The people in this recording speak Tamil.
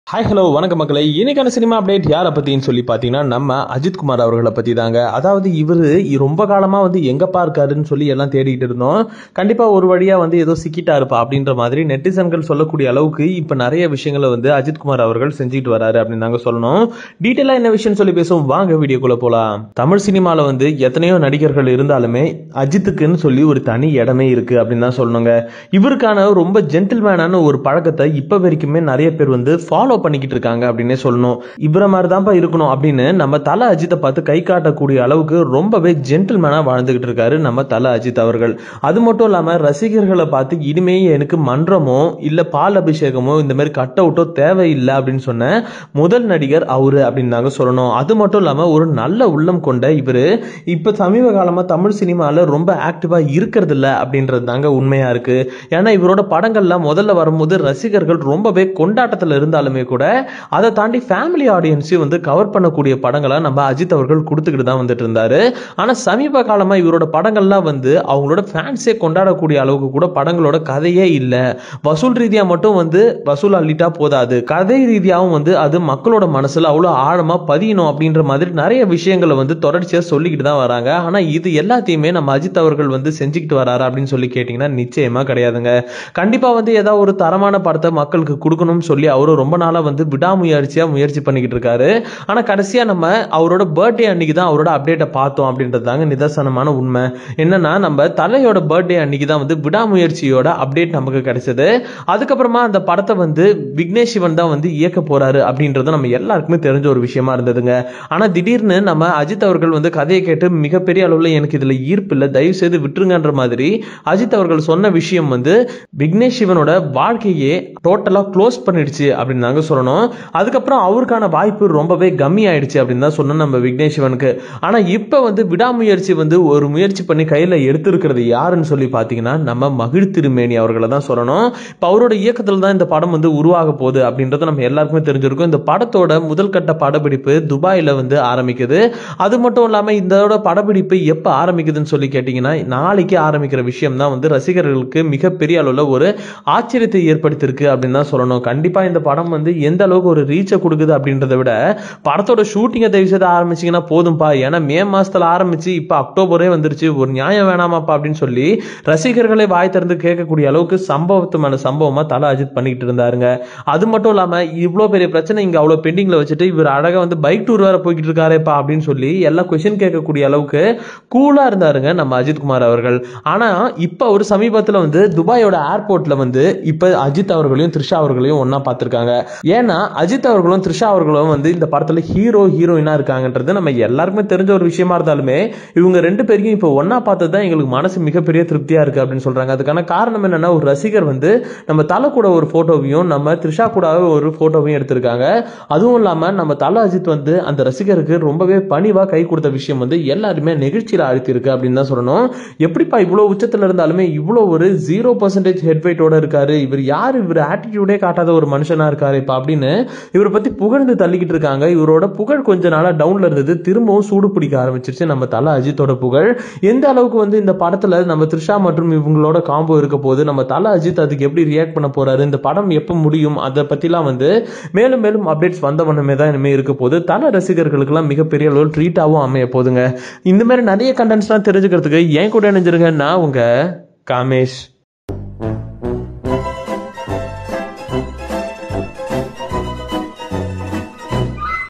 ஹாய் ஹலோ வணக்க மக்களே இன்னைக்கான சினிமா அப்டேட் யாரை பத்தின்னு சொல்லி பார்த்தீங்கன்னா நம்ம அஜித் குமார் அவர்களை பத்தி தாங்க அதாவது இவர் ரொம்ப காலமா வந்து எங்கப்பா இருக்காருன்னு சொல்லி எல்லாம் தேடிட்டு இருந்தோம் கண்டிப்பா ஒரு வழியா வந்து ஏதோ சிக்கிட்டாருப்பா அப்படின்ற மாதிரி நெட்டிசன்கள் சொல்லக்கூடிய அளவுக்கு இப்ப நிறைய விஷயங்களை வந்து அஜித் குமார் அவர்கள் செஞ்சுட்டு வராரு அப்படின்னு நாங்க சொல்லணும் டீட்டெயிலா என்ன விஷயம் சொல்லி பேசுவோம் வாங்க வீடியோக்குள்ள போலாம் தமிழ் சினிமால வந்து எத்தனையோ நடிகர்கள் இருந்தாலுமே அஜித்துக்குன்னு சொல்லி ஒரு தனி இடமே இருக்கு அப்படின்னு தான் சொல்லணுங்க இவருக்கான ரொம்ப ஜென்டில்மேனான ஒரு பழக்கத்தை இப்ப வரைக்குமே நிறைய பேர் வந்து ஃபாலோ பண்ணிக்கிட்டு இருக்காங்க அப்படின்னே சொல்லணும் இவர மாதிரி தான்ப்பா இருக்கணும் அப்படின்னு நம்ம தல அஜித்தை பார்த்து கை காட்டக்கூடிய அளவுக்கு ரொம்பவே ஜென்டில்மேனா வாழ்ந்துகிட்டு இருக்காரு நம்ம தல அஜித் அவர்கள் அது மட்டும் இல்லாம ரசிகர்களை பார்த்து இனிமே எனக்கு மன்றமோ இல்ல பால் அபிஷேகமோ இந்த மாதிரி கட் அவுட்டோ தேவையில்லை அப்படின்னு சொன்ன முதல் நடிகர் அவரு அப்படின்னு நாங்க சொல்லணும் அது மட்டும் இல்லாம ஒரு நல்ல உள்ளம் கொண்ட இவரு இப்ப சமீப காலமா தமிழ் சினிமால ரொம்ப ஆக்டிவா இருக்கிறது இல்ல அப்படின்றது தாங்க உண்மையா இருக்கு ஏன்னா இவரோட படங்கள்லாம் முதல்ல வரும்போது ரசிகர்கள் ரொம்பவே கொண்டாட்டத்துல இருந்தாலுமே கூட அதை தாண்டி ஃபேமிலி ஆடியன்ஸையும் வந்து கவர் பண்ணக்கூடிய படங்களா நம்ம அஜித் அவர்கள் கொடுத்துக்கிட்டு தான் வந்துட்டு இருந்தாரு ஆனா சமீப காலமா இவரோட படங்கள்லாம் வந்து அவங்களோட ஃபேன்ஸே கொண்டாடக்கூடிய அளவுக்கு கூட படங்களோட கதையே இல்ல வசூல் ரீதியா மட்டும் வந்து வசூல் அள்ளிட்டா போதாது கதை ரீதியாகவும் வந்து அது மக்களோட மனசுல அவ்வளவு ஆழமா பதியணும் அப்படின்ற மாதிரி நிறைய விஷயங்களை வந்து தொடர்ச்சியா சொல்லிக்கிட்டு தான் வராங்க ஆனா இது எல்லாத்தையுமே நம்ம அஜித் அவர்கள் வந்து செஞ்சுக்கிட்டு வராரு அப்படின்னு சொல்லி கேட்டீங்கன்னா நிச்சயமா கிடையாதுங்க கண்டிப்பா வந்து ஏதாவது ஒரு தரமான படத்தை மக்களுக்கு கொடுக்கணும்னு சொல்லி அவரும் ரொம்ப நாளா வந்து விடாமுயற்சியா முயற்சி பண்ணிக்கிட்டு இருக்காரு ஆனா கடைசியா நம்ம அவரோட பர்த்டே அன்னைக்கு தான் அவரோட அப்டேட்டை பார்த்தோம் அப்படின்றது தாங்க நிதர்சனமான உண்மை என்னன்னா நம்ம தலையோட பர்த்டே அன்னைக்கு தான் வந்து விடாமுயற்சியோட அப்டேட் நமக்கு கிடைச்சது அதுக்கப்புறமா அந்த படத்தை வந்து விக்னேஷ் சிவன் தான் வந்து இயக்க போறாரு அப்படின்றது நம்ம எல்லாருக்குமே தெரிஞ்ச ஒரு விஷயமா இருந்ததுங்க ஆனா திடீர்னு நம்ம அஜித் அவர்கள் வந்து கதையை கேட்டு மிகப்பெரிய அளவுல எனக்கு இதுல ஈர்ப்பு இல்லை தயவு செய்து விட்டுருங்கன்ற மாதிரி அஜித் அவர்கள் சொன்ன விஷயம் வந்து விக்னேஷ் சிவனோட வாழ்க்கையே டோட்டலா க்ளோஸ் பண்ணிடுச்சு அப்படின்னு தாங்க சொல்லணும் அதுக்கப்புறம் அவருக்கான வாய்ப்பு ரொம்பவே கம்மி ஆயிடுச்சு அப்படின்னு தான் சொன்னோம் நம்ம விக்னேஷ் சிவனுக்கு ஆனா இப்ப வந்து விடாமுயற்சி வந்து ஒரு முயற்சி பண்ணி கையில எடுத்திருக்கிறது யாருன்னு சொல்லி பாத்தீங்கன்னா நம்ம மகிழ் திருமேனி அவர்களை தான் சொல்லணும் இப்ப அவரோட இயக்கத்தில் தான் இந்த படம் வந்து உருவாக போகுது அப்படின்றது நம்ம எல்லாருக்குமே தெரிஞ்சிருக்கும் இந்த படத்தோட முதல் கட்ட படப்பிடிப்பு துபாயில வந்து ஆரம்பிக்குது அது மட்டும் இல்லாம இதோட படப்பிடிப்பு எப்ப ஆரம்பிக்குதுன்னு சொல்லி கேட்டீங்கன்னா நாளைக்கு ஆரம்பிக்கிற விஷயம் தான் வந்து ரசிகர்களுக்கு மிகப்பெரிய அளவுல ஒரு ஆச்சரியத்தை ஏற்படுத்தியிருக்கு அப்படின்னு தான் சொல்லணும் கண்டிப்பா இந்த படம் வந்து எந்த அளவுக்கு ஒரு ரீச்சை கொடுக்குது அப்படின்றத விட படத்தோட ஷூட்டிங்கை தயவு செய்து ஆரம்பிச்சிங்கன்னா போதும்பா ஏன்னா மே மாசத்துல ஆரம்பிச்சு இப்ப அக்டோபரே வந்துருச்சு ஒரு நியாயம் வேணாமாப்பா அப்படின்னு சொல்லி ரசிகர்களை வாய் திறந்து கேட்கக்கூடிய அளவுக்கு சம்பவத்து மேல சம்பவமா தல அஜித் பண்ணிக்கிட்டு இருந்தாருங்க அது மட்டும் இல்லாம இவ்வளோ பெரிய பிரச்சனை இங்க அவ்வளவு பெண்டிங்ல வச்சுட்டு இவர் அழகா வந்து பைக் டூர் வேற போய்கிட்டு இருக்காரேப்பா அப்படின்னு சொல்லி எல்லாம் கொஸ்டின் கேட்கக்கூடிய அளவுக்கு கூலா இருந்தாருங்க நம்ம அஜித் குமார் அவர்கள் ஆனா இப்ப ஒரு சமீபத்துல வந்து துபாயோட ஏர்போர்ட்ல வந்து இப்ப அஜித் அவர்களையும் த்ரிஷா அவர்களையும் ஒன்னா பார்த்திருக்காங்க ஏன்னா அஜித் அவர்களும் த்ரிஷா அவர்களும் வந்து இந்த படத்துல ஹீரோ ஹீரோயினா இருக்காங்கன்றது நம்ம எல்லாருக்குமே தெரிஞ்ச ஒரு விஷயமா இருந்தாலுமே இவங்க ரெண்டு பேரையும் இப்போ ஒன்னா பார்த்தது தான் எங்களுக்கு மனசு மிகப்பெரிய திருப்தியா இருக்கு அப்படின்னு சொல்றாங்க அதுக்கான காரணம் என்னன்னா ஒரு ரசிகர் வந்து நம்ம தலை கூட ஒரு போட்டோவையும் நம்ம த்ரிஷா கூட ஒரு போட்டோவையும் எடுத்திருக்காங்க அதுவும் இல்லாம நம்ம தல அஜித் வந்து அந்த ரசிகருக்கு ரொம்பவே பணிவா கை கொடுத்த விஷயம் வந்து எல்லாருமே நெகிழ்ச்சியில அழுத்திருக்கு அப்படின்னு தான் சொல்லணும் எப்படிப்பா இவ்வளவு உச்சத்துல இருந்தாலுமே இவ்வளவு ஒரு ஜீரோ பர்சன்டேஜ் ஹெட் வெயிட்டோட இருக்காரு இவர் யாரு இவர் ஆட்டிடியூடே காட்டாத ஒரு மனுஷனா இருக்காரு இப்ப அப்படின்னு இவரை பத்தி புகழ்ந்து தள்ளிக்கிட்டு இருக்காங்க இவரோட புகழ் கொஞ்ச நாளா டவுன்ல இருந்தது திரும்பவும் சூடு பிடிக்க ஆரம்பிச்சிருச்சு நம்ம தல அஜித்தோட புகழ் எந்த அளவுக்கு வந்து இந்த படத்துல நம்ம த்ரிஷா மற்றும் இவங்களோட காம்போ இருக்க போது நம்ம தல அஜித் அதுக்கு எப்படி ரியாக்ட் பண்ண போறாரு இந்த படம் எப்ப முடியும் அதை பத்திலாம் வந்து மேலும் மேலும் அப்டேட்ஸ் வந்த வண்ணமே தான் இனிமே இருக்க போது தல ரசிகர்களுக்கெல்லாம் மிகப்பெரிய அளவில் ட்ரீட்டாவும் அமைய போதுங்க இந்த மாதிரி நிறைய கண்டென்ட்ஸ்லாம் தெரிஞ்சுக்கிறதுக்கு ஏன் கூட இணைஞ்சிருங்க நான் உங்க காமேஷ்